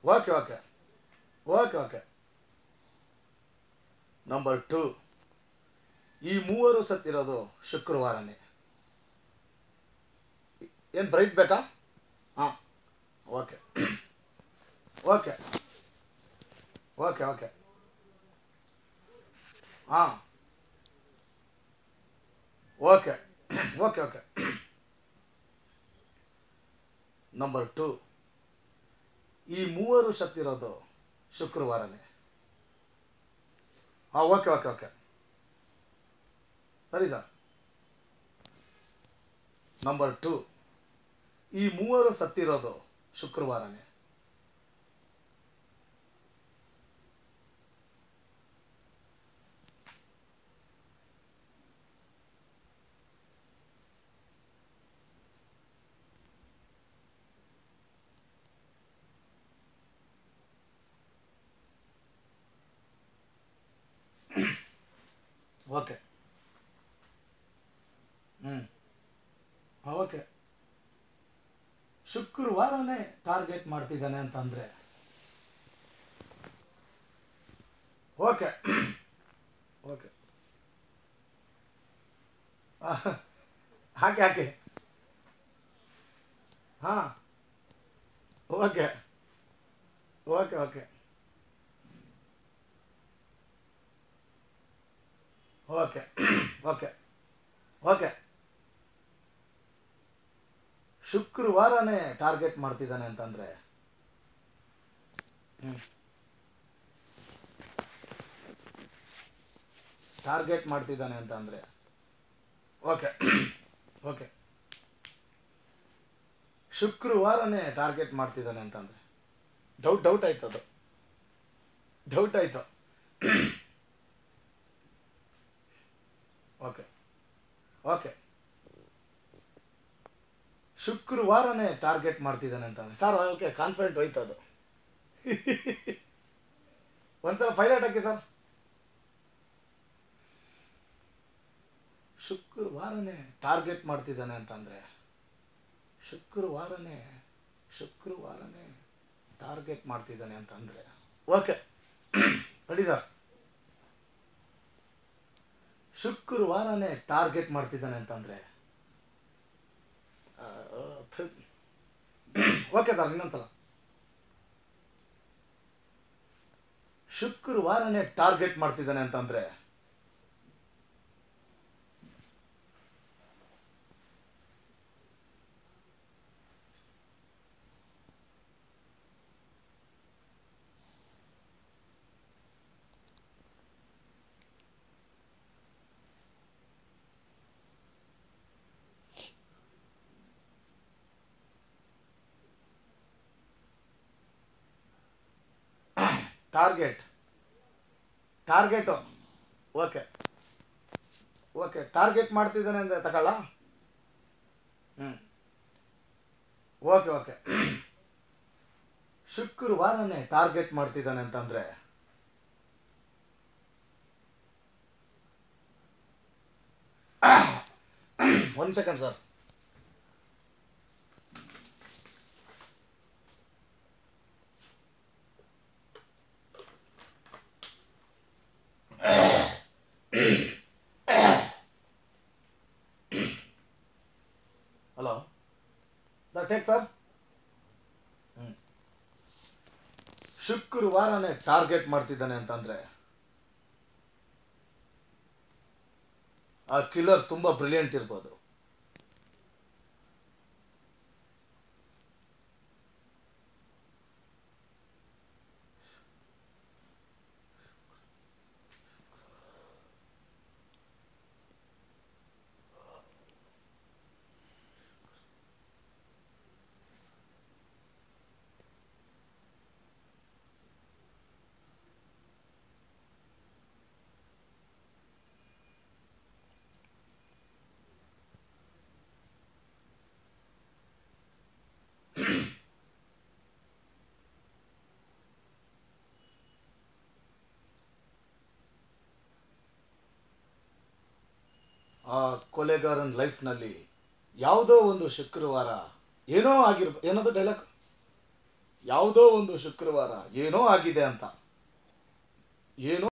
Okay okay okay okay number two ಈ ಮೂವರು ಸತ್ತಿರೋದು ಶುಕ್ರವಾರನೇ ಏನು ಬ್ರೈಟ್ ಬೇಕಾ ಹಾಂ ಓಕೆ ಓಕೆ ಓಕೆ ಓಕೆ ಹಾಂ okay okay okay number two ಈ ಮೂವರು ಸತ್ತಿರೋದು ಶುಕ್ರವಾರನೇ ಹಾಂ ಓಕೆ ಓಕೆ ಓಕೆ ಸರಿ ಸರ್ ನಂಬರ್ ಟು ಈ ಮೂವರು ಸತ್ತಿರೋದು ಶುಕ್ರವಾರನೇ ಓಕೆ ಹ್ಞೂ ಹಾಂ ಓಕೆ ಶುಕ್ರವಾರನೇ ಟಾರ್ಗೆಟ್ ಮಾಡ್ತಿದ್ದಾನೆ ಅಂತಂದರೆ ಓಕೆ ಓಕೆ ಹಾಕಿ ಹಾಕಿ ಹಾಂ okay okay okay okay okay okay ಶುಕ್ರವಾರನೇ ಟಾರ್ಗೆಟ್ ಮಾಡ್ತಿದ್ದಾನೆ ಅಂತಂದ್ರೆ ಹ್ಮ್. ಟಾರ್ಗೆಟ್ ಮಾಡ್ತಿದ್ದಾನೆ ಅಂತಂದ್ರೆ ಓಕೆ ಓಕೆ ಶುಕ್ರವಾರನೇ ಟಾರ್ಗೆಟ್ ಮಾಡ್ತಿದ್ದಾನೆ ಅಂತಂದ್ರೆ ಡೌಟ್ ಡೌಟ್ ಆಯ್ತು ಅದು ಡೌಟ್ ಆಯ್ತು ಓಕೆ ಓಕೆ ಶುಕ್ರವಾರನೇ ಟಾರ್ಗೆಟ್ ಮಾಡ್ತಿದ್ದಾನೆ ಅಂತಂದ್ರೆ ಸರ್ ಓಕೆ ಕಾನ್ಫಿಡೆಂಟ್ ಹೋಯ್ತು ಅದು ಒಂದ್ಸಲ ಪೈಲಟ್ ಹಾಕಿ ಸರ್ ಶುಕ್ರವಾರನೇ ಟಾರ್ಗೆಟ್ ಮಾಡ್ತಿದ್ದಾನೆ ಅಂತಂದ್ರೆ ಶುಕ್ರವಾರನೇ ಶುಕ್ರವಾರನೇ ಟಾರ್ಗೆಟ್ ಮಾಡ್ತಿದ್ದಾನೆ ಅಂತಂದ್ರೆ ಓಕೆ ರೆಡಿ ಸರ್ ಶುಕ್ರವಾರನೇ ಟಾರ್ಗೆಟ್ ಮಾಡ್ತಿದ್ದಾನೆ ಅಂತಂದ್ರೆ ಓಕೆ ಸರ್ ಇನ್ನೊಂದ್ಸಲ ಶುಕ್ರವಾರನೇ ಟಾರ್ಗೆಟ್ ಮಾಡ್ತಿದ್ದಾನೆ ಅಂತಂದ್ರೆ target target okay okay target ಮಾಡ್ತಿದ್ದಾನೆ ಅಂದರೆ ತಗೊಳ್ಳ ಹ್ಞೂ ಓಕೆ ಓಕೆ ಶುಕ್ರವಾರನೇ ಟಾರ್ಗೆಟ್ ಮಾಡ್ತಿದ್ದಾನೆ ಅಂತಂದರೆ ಒಂದು second sir hello sir take sir ಹ್ಞೂ ಶುಕ್ರವಾರನೇ ಟಾರ್ಗೆಟ್ ಮಾಡ್ತಿದ್ದಾನೆ ಅಂತಂದರೆ ಆ ಕಿಲ್ಲರ್ ತುಂಬ ಬ್ರಿಲಿಯಂಟ್ ಇರ್ಬೋದು ಆ ಕೊಲೆಗಾರನ ಲೈಫ್ನಲ್ಲಿ ಯಾವುದೋ ಒಂದು ಶುಕ್ರವಾರ ಏನೋ ಆಗಿರ್ಬ ಏನದು ಡೈಲಾಗ್ ಯಾವುದೋ ಒಂದು ಶುಕ್ರವಾರ ಏನೋ ಆಗಿದೆ ಅಂತ ಏನೋ